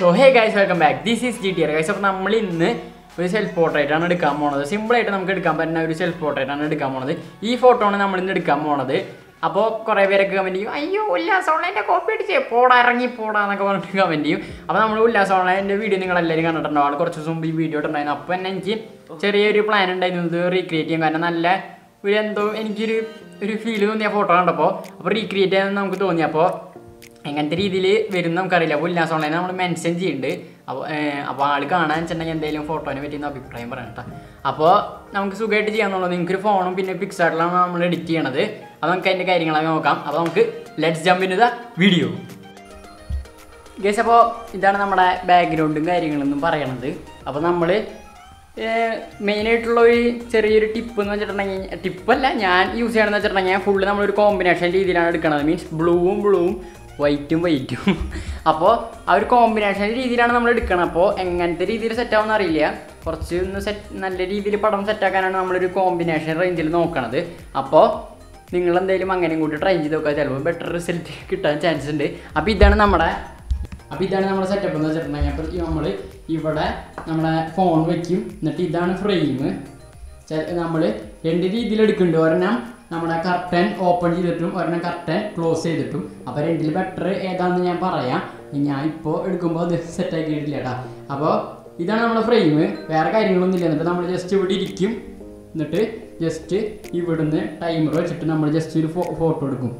So hey guys welcome back this is G T R guys അപ്പോൾ നമ്മൾ ഇന്ന് ഒരു സെൽഫ് പോർട്രേറ്റ് ആണ് എടുക്കാൻ പോണത് സിമ്പിളായിട്ട് നമുക്ക് എടുക്കാൻ പറ്റുന്ന ഒരു സെൽഫ് പോർട്രേറ്റ് ആണ് എടുക്കാൻ പോണത് ഈ ഫോട്ടോ ആണ് നമ്മൾ ഇന്ന് എടുക്കാൻ പോണത് അപ്പോൾ കുറേ പേരൊക്കെ കമൻറ്റ് ചെയ്യും അയ്യോ ഉല്ലാസ് ഓൺലൈൻ്റെ കോപ്പി അടിച്ചേ പോടാ ഇറങ്ങി പോടാ എന്നൊക്കെ പറഞ്ഞിട്ട് കമൻറ്റ് ചെയ്യും അപ്പോൾ നമ്മൾ ഉല്ലാസ് ഓൺലൈൻ്റെ വീഡിയോ നിങ്ങൾ എല്ലാവരും കണ്ടിട്ടുണ്ടാവും ആൾ കുറച്ച് ദിവസം മുമ്പ് ഈ വീഡിയോ ഇട്ടുണ്ടായിരുന്നു അപ്പോൾ തന്നെ എനിക്ക് ചെറിയൊരു പ്ലാൻ ഉണ്ടായിരുന്നു ഇത് റീക്രിയേറ്റ് ചെയ്യാൻ കാരണം നല്ല ഒരു എന്തോ എനിക്കൊരു ഒരു ഫീൽ തോന്നിയ ഫോട്ടോ കണ്ടപ്പോൾ അപ്പോൾ റീക്രിയേറ്റ് ചെയ്യാൻ നമുക്ക് തോന്നി അപ്പോൾ എങ്ങനത്തെ രീതിയിൽ വരും നമുക്കറിയില്ല അപ്പോൾ ഉല്ലാസ് ഓൺലൈൻ നമ്മൾ മെൻഷൻ ചെയ്യുന്നുണ്ട് അപ്പോൾ അപ്പോൾ ആൾ കാണാൻ വെച്ചിട്ടുണ്ടെങ്കിൽ എന്തെങ്കിലും ഫോട്ടോനെ പറ്റിയൊന്ന് അഭിപ്രായം പറയണം കേട്ടോ അപ്പോൾ നമുക്ക് സുഖമായിട്ട് ചെയ്യാന്നുള്ളത് നിങ്ങൾക്കൊരു ഫോണും പിന്നെ പിക്സാർട്ടിലാണ് നമ്മൾ എഡിറ്റ് ചെയ്യണത് അപ്പോൾ നമുക്ക് അതിൻ്റെ കാര്യങ്ങളൊക്കെ നോക്കാം അപ്പോൾ നമുക്ക് let's jump in the video guys അപ്പോൾ ഇതാണ് നമ്മുടെ ബാക്ക്ഗ്രൗണ്ടും കാര്യങ്ങളൊന്നും പറയണത് അപ്പോൾ നമ്മൾ മെയിനായിട്ടുള്ള ഒരു ചെറിയൊരു ടിപ്പ് എന്ന് വെച്ചിട്ടുണ്ടെങ്കിൽ ടിപ്പല്ല ഞാൻ യൂസ് ചെയ്യണമെന്ന് വെച്ചിട്ടുണ്ടെങ്കിൽ ഫുള്ള് നമ്മളൊരു കോമ്പിനേഷൻ രീതിയിലാണ് എടുക്കുന്നത് മീൻസ് ബ്ലൂവും ബ്ലൂവും വൈറ്റും വൈറ്റും അപ്പോൾ ആ ഒരു കോമ്പിനേഷൻ രീതിയിലാണ് നമ്മൾ എടുക്കണം അപ്പോൾ എങ്ങനത്തെ രീതിയിൽ സെറ്റ് ആവുമെന്ന് അറിയില്ല കുറച്ച് ഒന്ന് സെറ്റ് നല്ല രീതിയിൽ പടം സെറ്റാക്കാനാണ് നമ്മളൊരു കോമ്പിനേഷൻ റേഞ്ചിൽ നോക്കണത് അപ്പോൾ നിങ്ങൾ എന്തെങ്കിലും അങ്ങനെയും കൂടി ട്രൈ ചെയ്ത് നോക്കുക ചിലപ്പോൾ ബെറ്റർ റിസൾട്ട് കിട്ടാൻ ചാൻസ് ഉണ്ട് അപ്പോൾ ഇതാണ് നമ്മുടെ അപ്പോൾ ഇതാണ് നമ്മുടെ സെറ്റപ്പ് എന്ന് വെച്ചിട്ടുണ്ടെങ്കിൽ അപ്പോൾ നമ്മൾ ഇവിടെ നമ്മുടെ ഫോൺ വെക്കും എന്നിട്ട് ഇതാണ് ഫ്രെയിം നമ്മൾ രണ്ട് രീതിയിൽ എടുക്കുന്നുണ്ട് ഒരെണ്ണം നമ്മുടെ കർട്ടൻ ഓപ്പൺ ചെയ്തിട്ടും ഒരെണ്ണം കർട്ടൻ ക്ലോസ് ചെയ്തിട്ടും അപ്പോൾ രണ്ടിൽ ബെറ്റർ ഏതാണെന്ന് ഞാൻ പറയാം ഞാൻ ഇപ്പോൾ എടുക്കുമ്പോൾ അത് സെറ്റ് ആക്കിയിട്ടില്ല കേട്ടോ അപ്പോൾ ഇതാണ് നമ്മുടെ ഫ്രെയിം വേറെ കാര്യങ്ങളൊന്നും ഇല്ല എന്നിട്ട് നമ്മൾ ജസ്റ്റ് ഇവിടെ ഇരിക്കും എന്നിട്ട് ജസ്റ്റ് ഇവിടുന്ന് ടൈമർ വെച്ചിട്ട് നമ്മൾ ജസ്റ്റ് ഒരു ഫോട്ടോ എടുക്കും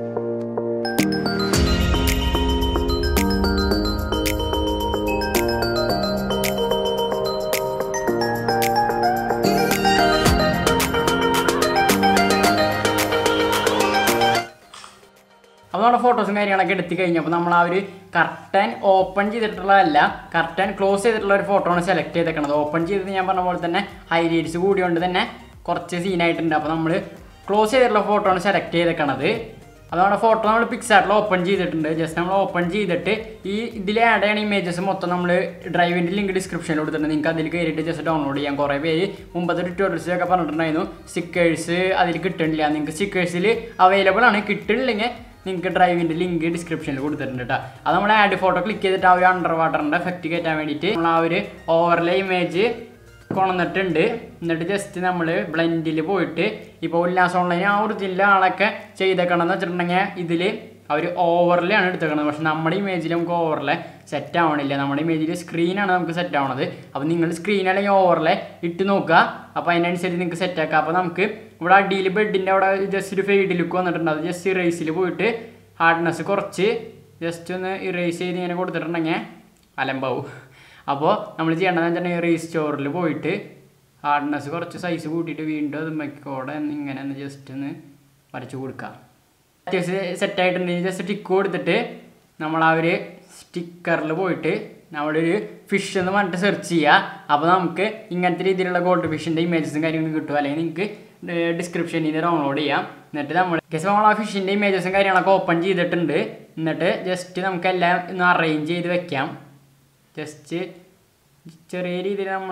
അപ്പോൾ നമ്മുടെ ഫോട്ടോസും കാര്യങ്ങളൊക്കെ എടുത്തു കഴിഞ്ഞപ്പോൾ നമ്മൾ ആ ഒരു കർട്ടൻ ഓപ്പൺ ചെയ്തിട്ടുള്ളതല്ല കർട്ടൻ ക്ലോസ് ചെയ്തിട്ടുള്ള ഒരു ഫോട്ടോ ആണ് സെലക്ട് ചെയ്തേക്കണത് ഓപ്പൺ ചെയ്തത് ഞാൻ പറഞ്ഞ പോലെ തന്നെ ഹൈലൈറ്റ്സ് കൂടിയോണ്ട് തന്നെ കുറച്ച് സീനായിട്ടുണ്ട് അപ്പോൾ നമ്മൾ ക്ലോസ് ചെയ്തിട്ടുള്ള ഫോട്ടോ ആണ് സെലക്ട് ചെയ്തേക്കണത് അപ്പോൾ നമ്മുടെ ഫോട്ടോ നമ്മൾ പിക്സാർട്ടിൽ ഓപ്പൺ ചെയ്തിട്ടുണ്ട് ജസ്റ്റ് നമ്മൾ ഓപ്പൺ ചെയ്തിട്ട് ഈ ഇതിൽ ആഡ് ചെയ്യണ ഇമേജസ് മൊത്തം നമ്മൾ ഡ്രൈവിൻ്റെ ലിങ്ക് ഡിസ്ക്രിപ്ഷനിൽ കൊടുത്തിട്ടുണ്ട് നിങ്ങൾക്ക് അതിൽ കയറിയിട്ട് ജസ്റ്റ് ഡൗൺലോഡ് ചെയ്യാം കുറേ പേര് മുമ്പത്തെ ട്യൂട്ടോറിയൽസിലൊക്കെ പറഞ്ഞിട്ടുണ്ടായിരുന്നു സ്റ്റിക്കേഴ്സ് അതിൽ കിട്ടുന്നില്ല നിങ്ങൾക്ക് സ്റ്റിക്കേഴ്സിൽ അവൈലബിൾ ആണ് കിട്ടുന്നില്ലെങ്കിൽ നിങ്ങൾക്ക് ഡ്രൈവിൻ്റെ ലിങ്ക് ഡിസ്ക്രിപ്ഷനിൽ കൊടുത്തിട്ടുണ്ട് കേട്ടോ അത് നമ്മൾ ആഡ് ഫോട്ടോ ക്ലിക്ക് ചെയ്തിട്ട് ആ ഒരു അണ്ടർ വാട്ടറിൻ്റെ എഫക്റ്റ് കയറ്റാൻ വേണ്ടിയിട്ട് നമ്മൾ ആ ഒരു ഓവർലേ ഇമേജ് കൊണ്ടുവന്നിട്ടുണ്ട് എന്നിട്ട് ജസ്റ്റ് നമ്മൾ ബ്ലെൻഡിൽ പോയിട്ട് ഇപ്പോൾ ഉല്ലാസ് ഓൺലൈൻ ആ ഒറിജിനൽ ആളൊക്കെ ചെയ്തേക്കണമെന്ന് വെച്ചിട്ടുണ്ടെങ്കിൽ ഇതിൽ അവർ ഓവർലേ ആണ് എടുത്തേക്കണത് പക്ഷെ നമ്മുടെ ഇമേജിൽ നമുക്ക് ഓവർലേ സെറ്റ് ആവണില്ല നമ്മുടെ ഇമേജിൽ സ്ക്രീനാണ് നമുക്ക് സെറ്റ് ആവണത് അപ്പോൾ നിങ്ങൾ സ്ക്രീൻ അല്ലെങ്കിൽ ഓവർലേ ഇട്ട് നോക്കുക അപ്പോൾ അതിനനുസരിച്ച് നിങ്ങൾക്ക് സെറ്റ് ആക്കാം അപ്പോൾ നമുക്ക് ഇവിടെ അടിയിൽ ബെഡിൻ്റെ അവിടെ ജസ്റ്റ് ഒരു ഫെയ്ഡ് ലുക്ക് വന്നിട്ടുണ്ട് അത് ജസ്റ്റ് ഇറേസിൽ പോയിട്ട് ഹാർഡ്നെസ് കുറച്ച് ജസ്റ്റ് ഒന്ന് ഇറേസ് ചെയ്ത് ഇങ്ങനെ കൊടുത്തിട്ടുണ്ടെങ്കിൽ അലമ്പാവും അപ്പോൾ നമ്മൾ ചെയ്യേണ്ടതെന്ന് വെച്ചിട്ടുണ്ടെങ്കിൽ റീസ്റ്റോറിൽ പോയിട്ട് ഹാർഡ്നെസ് കുറച്ച് സൈസ് കൂട്ടിയിട്ട് വീണ്ടും അത് മെക്കോടെ ഇങ്ങനെ ഒന്ന് ജസ്റ്റ് ഒന്ന് വരച്ച് കൊടുക്കാം അത്യാവശ്യം സെറ്റ് ആയിട്ടുണ്ടെങ്കിൽ ജസ്റ്റ് ടിക്ക് കൊടുത്തിട്ട് നമ്മൾ ആ ഒരു സ്റ്റിക്കറിൽ പോയിട്ട് നമ്മുടെ ഒരു ഫിഷ് എന്ന് പറഞ്ഞിട്ട് സെർച്ച് ചെയ്യുക അപ്പോൾ നമുക്ക് ഇങ്ങനത്തെ രീതിയിലുള്ള ഗോൾഡ് ഫിഷിൻ്റെ ഇമേജസും കാര്യങ്ങളും കിട്ടും അല്ലെങ്കിൽ നിങ്ങൾക്ക് ഡിസ്ക്രിപ്ഷനിൽ നിന്ന് ഡൗൺലോഡ് ചെയ്യാം എന്നിട്ട് നമ്മൾ കേസ് നമ്മൾ ആ ഫിഷിൻ്റെ ഇമേജസും കാര്യങ്ങളൊക്കെ ഓപ്പൺ ചെയ്തിട്ടുണ്ട് എന്നിട്ട് ജസ്റ്റ് നമുക്കെല്ലാം ഒന്ന് അറേഞ്ച് ചെയ്ത് വെക്കാം ജസ്റ്റ് ചെറിയ രീതിയിൽ നമ്മൾ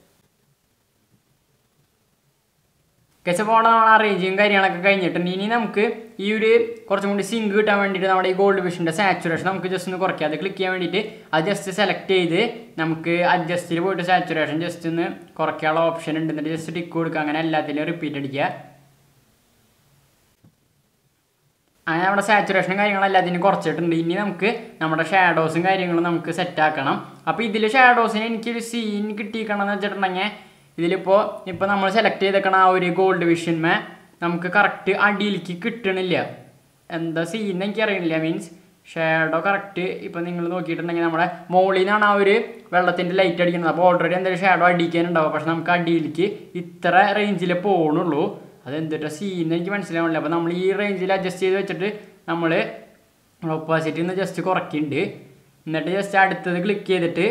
കെച്ചപ്പോൾ നമ്മൾ അറേഞ്ചും കാര്യങ്ങളൊക്കെ കഴിഞ്ഞിട്ടുണ്ട് ഇനി നമുക്ക് ഈ ഒരു കുറച്ചും കൂടി സിങ്ക് കിട്ടാൻ വേണ്ടിയിട്ട് നമ്മുടെ ഈ ഗോൾഡ് വിഷൻ്റെ സാച്ചുറേഷൻ നമുക്ക് ജസ്റ്റ് ഒന്ന് കുറയ്ക്കാം അത് ക്ലിക്ക് ചെയ്യാൻ വേണ്ടിയിട്ട് അത് ജസ്റ്റ് സെലക്ട് ചെയ്ത് നമുക്ക് അഡ്ജസ്റ്റിൽ പോയിട്ട് സാച്ചുറേഷൻ ജസ്റ്റ് ഒന്ന് കുറയ്ക്കാനുള്ള ഓപ്ഷൻ ഉണ്ട് എന്നിട്ട് ജസ്റ്റ് ടിക്ക് കൊടുക്കുക അങ്ങനെ എല്ലാത്തിലും റിപ്പീറ്റ് അടിക്കുക അങ്ങനെ നമ്മുടെ സാച്ചുറേഷനും കാര്യങ്ങളും എല്ലാത്തിനും കുറച്ചിട്ടുണ്ട് ഇനി നമുക്ക് നമ്മുടെ ഷാഡോസും കാര്യങ്ങളും നമുക്ക് സെറ്റ് ആക്കണം അപ്പോൾ ഇതിൽ ഷാഡോസിന് എനിക്കൊരു സീൻ കിട്ടിയിരിക്കണം എന്ന് വെച്ചിട്ടുണ്ടെങ്കിൽ ഇതിലിപ്പോൾ ഇപ്പോൾ നമ്മൾ സെലക്ട് ചെയ്തേക്കണ ആ ഒരു ഗോൾഡ് വിഷന്മേ നമുക്ക് കറക്റ്റ് അടിയിലേക്ക് കിട്ടണില്ല എന്താ സീൻ എനിക്ക് അറിയണില്ല മീൻസ് ഷാഡോ കറക്റ്റ് ഇപ്പോൾ നിങ്ങൾ നോക്കിയിട്ടുണ്ടെങ്കിൽ നമ്മുടെ മുകളിൽ നിന്നാണ് ആ ഒരു വെള്ളത്തിൻ്റെ ലൈറ്റ് അടിക്കുന്നത് അപ്പോൾ ഓൾറെഡി എന്തെങ്കിലും ഷാഡോ അടിക്കാനുണ്ടാവും പക്ഷെ നമുക്ക് അടിയിലേക്ക് ഇത്ര റേഞ്ചിൽ പോകണുള്ളൂ അതെന്തിട്ടാ സീൻ എനിക്ക് മനസ്സിലാവണില്ല അപ്പോൾ നമ്മൾ ഈ റേഞ്ചിൽ അഡ്ജസ്റ്റ് ചെയ്ത് വെച്ചിട്ട് നമ്മൾ ഓപ്പോസിറ്റിൽ നിന്ന് ജസ്റ്റ് കുറയ്ക്കുന്നുണ്ട് എന്നിട്ട് ജസ്റ്റ് അടുത്തത് ക്ലിക്ക് ചെയ്തിട്ട്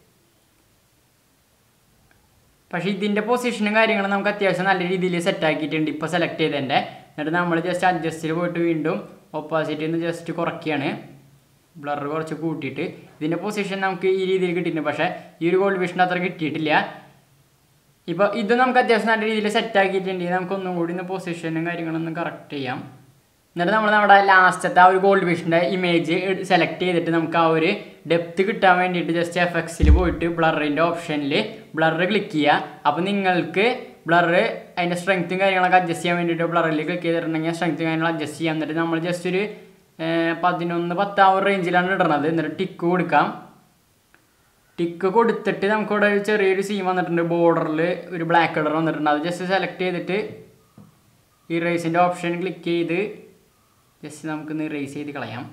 പക്ഷേ ഇതിൻ്റെ പൊസിഷനും കാര്യങ്ങളും നമുക്ക് അത്യാവശ്യം നല്ല രീതിയിൽ സെറ്റ് ആക്കിയിട്ടുണ്ട് ഇപ്പോൾ സെലക്ട് ചെയ്തതിൻ്റെ എന്നിട്ട് നമ്മൾ ജസ്റ്റ് അഡ്ജസ്റ്റിൽ പോയിട്ട് വീണ്ടും ഓപ്പോസിറ്റിൽ നിന്ന് ജസ്റ്റ് കുറയ്ക്കുകയാണ് ബ്ലർ കുറച്ച് കൂട്ടിയിട്ട് ഇതിൻ്റെ പൊസിഷൻ നമുക്ക് ഈ രീതിയിൽ കിട്ടിയിട്ടുണ്ട് പക്ഷേ ഈ ഒരു ഗോൾഡ് വിഷൻ്റെ അത്ര കിട്ടിയിട്ടില്ല ഇപ്പോൾ ഇത് നമുക്ക് അത്യാവശ്യം നല്ല രീതിയിൽ സെറ്റ് ആക്കിയിട്ടുണ്ടെങ്കിൽ നമുക്ക് ഒന്നും കൂടി ഒന്ന് പൊസിഷനും കാര്യങ്ങളൊന്നും കറക്റ്റ് ചെയ്യാം എന്നിട്ട് നമ്മൾ നമ്മുടെ ലാസ്റ്റത്തെ ആ ഒരു ഗോൾഡ് ഫിഷിൻ്റെ ഇമേജ് സെലക്ട് ചെയ്തിട്ട് നമുക്ക് ആ ഒരു ഡെപ്ത് കിട്ടാൻ വേണ്ടിയിട്ട് ജസ്റ്റ് എഫ് എക്സിൽ പോയിട്ട് ബ്ലറിൻ്റെ ഓപ്ഷനിൽ ബ്ലർ ക്ലിക്ക് ചെയ്യുക അപ്പോൾ നിങ്ങൾക്ക് ബ്ലർ അതിൻ്റെ സ്ട്രെങ്ത്തും കാര്യങ്ങളൊക്കെ അഡ്ജസ്റ്റ് ചെയ്യാൻ വേണ്ടിയിട്ട് ബ്ലറിൽ ക്ലിക്ക് ചെയ്തിട്ടുണ്ടെങ്കിൽ സ്ട്രെങ്ത്തും കാര്യങ്ങൾ അഡ്ജസ്റ്റ് ചെയ്യാം എന്നിട്ട് നമ്മൾ ജസ്റ്റ് ഒരു ഏർ, പതിനൊന്ന് പത്താവ് റേഞ്ചിലാണ് ഇടുന്നത് എന്നിട്ട് ടിക്ക് കൊടുക്കാം ടിക്ക് കൊടുത്തിട്ട് നമുക്കിവിടെ ഒരു ചെറിയൊരു സീം വന്നിട്ടുണ്ട് ബോർഡറിൽ ഒരു ബ്ലാക്ക് കളർ വന്നിട്ടുണ്ട് അത് ജസ്റ്റ് സെലക്ട് ചെയ്തിട്ട് ഈ റേസിൻ്റെ ഓപ്ഷൻ ക്ലിക്ക് ചെയ്ത് ജസ്റ്റ് നമുക്കൊന്ന് റേസ് ചെയ്ത് കളയാം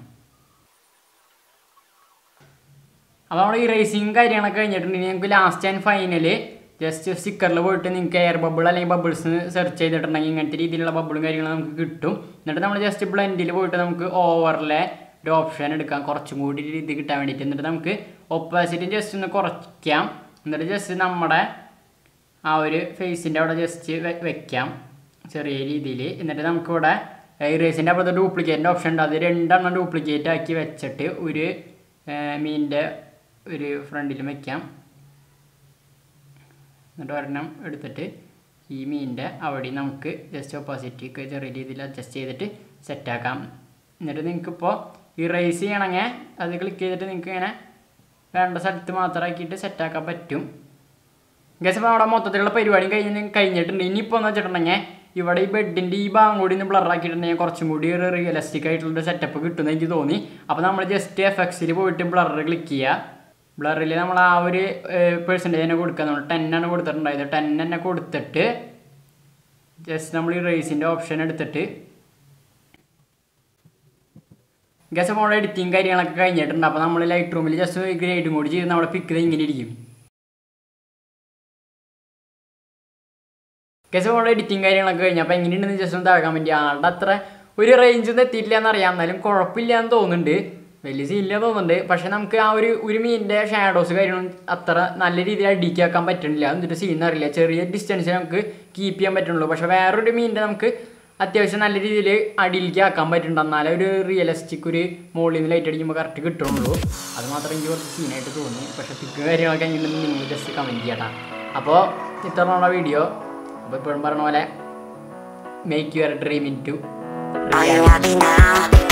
അപ്പോൾ നമ്മൾ ഈ റേസിങ് കാര്യങ്ങളൊക്കെ കഴിഞ്ഞിട്ടുണ്ടെങ്കിൽ നിങ്ങൾക്ക് ലാസ്റ്റ് ആൻഡ് ഫൈനൽ ജസ്റ്റ് സ്റ്റിക്കറിൽ പോയിട്ട് നിങ്ങൾക്ക് എയർ ബബിൾ അല്ലെങ്കിൽ ബബിൾസ് സെർച്ച് ചെയ്തിട്ടുണ്ടെങ്കിൽ ഇങ്ങനത്തെ രീതിയിലുള്ള ബബിളും കാര്യങ്ങളും നമുക്ക് കിട്ടും എന്നിട്ട് നമ്മൾ ജസ്റ്റ് ബ്ലെൻഡിൽ പോയിട്ട് നമുക്ക് ഓവറിലെ ഒരു ഓപ്ഷൻ എടുക്കാം കുറച്ചും കൂടി ഇത് കിട്ടാൻ വേണ്ടിയിട്ട് എന്നിട്ട് നമുക്ക് ഒപ്പാസിറ്റി ജസ്റ്റ് ഒന്ന് കുറയ്ക്കാം എന്നിട്ട് ജസ്റ്റ് നമ്മുടെ ആ ഒരു ഫേസിൻ്റെ അവിടെ ജസ്റ്റ് വെക്കാം ചെറിയ രീതിയിൽ എന്നിട്ട് നമുക്കിവിടെ ഇറേസിൻ്റെ അപ്പുറത്ത് ഡ്യൂപ്ലിക്കേറ്റിൻ്റെ ഓപ്ഷൻ ഉണ്ട് അത് രണ്ടെണ്ണം ഡ്യൂപ്ലിക്കേറ്റ് ആക്കി വെച്ചിട്ട് ഒരു മീനിൻ്റെ ഒരു ഫ്രണ്ടിലും വെക്കാം എന്നിട്ട് ഒരെണ്ണം എടുത്തിട്ട് ഈ മീനിൻ്റെ അവിടെ നമുക്ക് ജസ്റ്റ് ഓപ്പോസിറ്റ് ചെറിയ രീതിയിൽ അഡ്ജസ്റ്റ് ചെയ്തിട്ട് സെറ്റാക്കാം എന്നിട്ട് നിങ്ങൾക്കിപ്പോൾ ഇറേസ് ചെയ്യണമെങ്കിൽ അത് ക്ലിക്ക് ചെയ്തിട്ട് നിങ്ങൾക്ക് ഇങ്ങനെ വേണ്ട സ്ഥലത്ത് മാത്രമാക്കിയിട്ട് സെറ്റാക്കാൻ പറ്റും ഗസ് അപ്പോൾ അവിടെ മൊത്തത്തിലുള്ള പരിപാടിയും കഴിഞ്ഞ് കഴിഞ്ഞിട്ടുണ്ട് ഇനിയിപ്പോൾ എന്ന് വെച്ചിട്ടുണ്ടെങ്കിൽ ഇവിടെ ഈ ബെഡിൻ്റെ ഈ ഭാഗം കൂടി ഒന്ന് ബ്ലർ ആക്കിയിട്ടുണ്ടെങ്കിൽ കുറച്ചും കൂടി ഒരു റിയലിസ്റ്റിക് ആയിട്ടുള്ള സെറ്റപ്പ് കിട്ടുമെന്ന് എനിക്ക് തോന്നി അപ്പോൾ നമ്മൾ ജസ്റ്റ് എഫ് എക്സിൽ പോയിട്ട് ബ്ലർ ക്ലിക്ക് ചെയ്യുക ബ്ലറിൽ നമ്മൾ ആ ഒരു പേഴ്സൻറ്റേജ് തന്നെ കൊടുക്കുക നമ്മൾ ടെൻ ആണ് കൊടുത്തിട്ടുണ്ടായത് ടെൻ തന്നെ കൊടുത്തിട്ട് ജസ്റ്റ് നമ്മൾ ഈ റേസിൻ്റെ ഓപ്ഷൻ എടുത്തിട്ട് ഗസ് അപ്പോൾ എഡിറ്റിങ് കാര്യങ്ങളൊക്കെ കഴിഞ്ഞിട്ടുണ്ട് അപ്പോൾ നമ്മൾ ലൈറ്റ് റൂമിൽ ജസ്റ്റ് ഗ്രേഡും കൂടി ചെയ്ത് നമ്മുടെ പിക്ക് ഇങ്ങനെ ഇരിക്കും കേസ് നമ്മുടെ എഡിറ്റിങ് കാര്യങ്ങളൊക്കെ കഴിഞ്ഞു അപ്പോൾ എങ്ങനെയുണ്ടെന്ന് ജസ്റ്റ് ഒന്ന് താഴെ കമൻറ്റ് ചെയ്യാം ആളുടെ അത്ര ഒരു റേഞ്ച് ഒന്നും എത്തിയിട്ടില്ല എന്നറിയാം എന്നാലും കുഴപ്പമില്ല എന്ന് തോന്നുന്നുണ്ട് വലിയ സീനില്ല തോന്നുന്നുണ്ട് പക്ഷെ നമുക്ക് ആ ഒരു ഒരു മീനിൻ്റെ ഷാഡോസ് കാര്യങ്ങളും അത്ര നല്ല രീതിയിൽ അടിക്കാക്കാൻ പറ്റണില്ല എന്നിട്ട് സീൻ അറിയില്ല ചെറിയ ഡിസ്റ്റൻസ് നമുക്ക് കീപ്പ് ചെയ്യാൻ പറ്റുള്ളൂ പക്ഷെ വേറൊരു മീനിൻ്റെ നമുക്ക് അത്യാവശ്യം നല്ല രീതിയിൽ അടിയിലേക്ക് ആക്കാൻ പറ്റുന്നുണ്ട് എന്നാലേ ഒരു റിയലിസ്റ്റിക് ഒരു മുകളിൽ നിന്ന് ലൈറ്റ് അടിക്കുമ്പോൾ കറക്റ്റ് കിട്ടുള്ളൂ അത് മാത്രം എനിക്ക് കുറച്ച് സീനായിട്ട് തോന്നി പക്ഷെ പിക്ക് കാര്യങ്ങളൊക്കെ എങ്ങനെയുണ്ടെന്ന് നിങ്ങൾ ജസ്റ്റ് കമൻറ്റ് ചെയ്യട്ടാ അപ്പോൾ ഇത്തവണ വീഡിയോ അപ്പോൾ ഇപ്പോഴും പറഞ്ഞ പോലെ make your dream into Are you happy now?